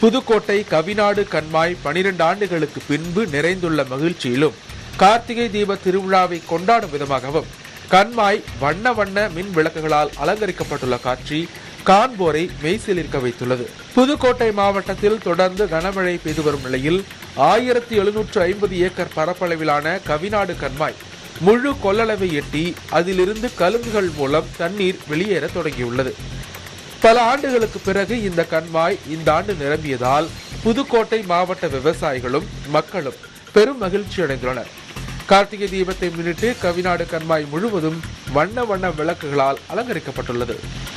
புதுக்கோட்டை கவிநாடு கண்மாய் பனிரெண்டு ஆண்டுகளுக்கு பின்பு நிறைந்துள்ள மகிழ்ச்சியிலும் கார்த்திகை தீப திருவிழாவை கொண்டாடும் விதமாகவும் கண்மாய் வண்ண வண்ண மின் விளக்குகளால் அலங்கரிக்கப்பட்டுள்ள காட்சி காண்போரை மெய்சிலிருக்க வைத்துள்ளது புதுக்கோட்டை மாவட்டத்தில் தொடர்ந்து கனமழை பெய்து வரும் நிலையில் ஆயிரத்தி எழுநூற்று ஐம்பது ஏக்கர் பரப்பளவிலான கவிநாடு கண்மாய் முழு கொள்ளளவை எட்டி அதிலிருந்து கலுங்குகள் மூலம் தண்ணீர் வெளியேற தொடங்கியுள்ளது பல ஆண்டுகளுக்கு பிறகு இந்த கண்மாய் இந்த ஆண்டு நிரம்பியதால் புதுக்கோட்டை மாவட்ட விவசாயிகளும் மக்களும் பெரும் மகிழ்ச்சி அடைந்துள்ளனர் கார்த்திகை தீபத்தை முன்னிட்டு கவிநாடு கண்மாய் முழுவதும் வண்ண வண்ண விளக்குகளால் அலங்கரிக்கப்பட்டுள்ளது